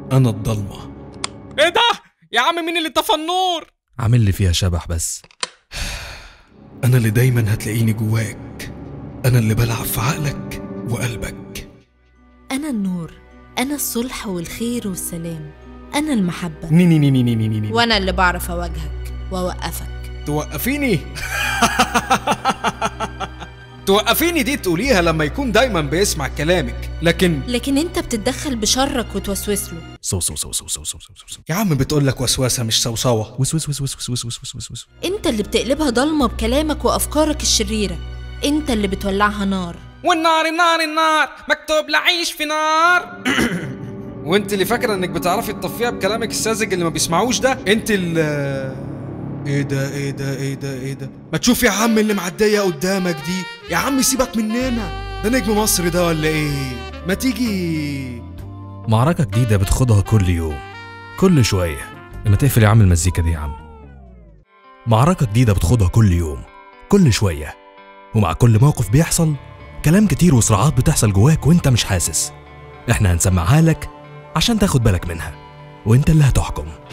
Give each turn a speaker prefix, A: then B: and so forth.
A: أنا الضلمة
B: ايه ده يا عم مين اللي طفى النور
C: عامل لي فيها شبح بس
A: أنا اللي دايما هتلاقيني جواك أنا اللي بلعب في عقلك وقلبك
D: أنا النور أنا الصلح والخير والسلام أنا المحبة
A: ني ني ني ني ني ني ني.
D: وأنا اللي بعرف أواجهك وأوقفك
A: توقفيني توقفيني دي تقوليها لما يكون دايما بيسمع كلامك لكن
D: لكن أنت بتتدخل بشرك وتوسوس له
C: صو صو صو صو صو صو صو صو
A: يا عم بتقولك وسوسة مش سوسوة
C: وس وس وس وس وس وس وس وس وس
D: أنت اللي بتقلبها ضلمة بكلامك وأفكارك الشريرة أنت اللي بتولعها نار
B: والنار النار النار مكتوب لعيش في نار
A: وانت اللي فاكره انك بتعرفي تطفيها بكلامك الساذج اللي ما بيسمعوش ده انت اللي ايه ده ايه ده ايه ده ايه ده ما تشوف يا عم اللي معديه قدامك دي يا عم سيبك مننا ده نجم مصر ده ولا ايه ما تيجي
C: معركة جديدة بتخوضها كل يوم كل شوية لما تقفل يا عم المزيكا دي يا عم معركة جديدة بتخوضها كل يوم كل شوية ومع كل موقف بيحصل كلام كتير وصراعات بتحصل جواك وانت مش حاسس احنا هنسمعها لك عشان تاخد بالك منها وانت اللي هتحكم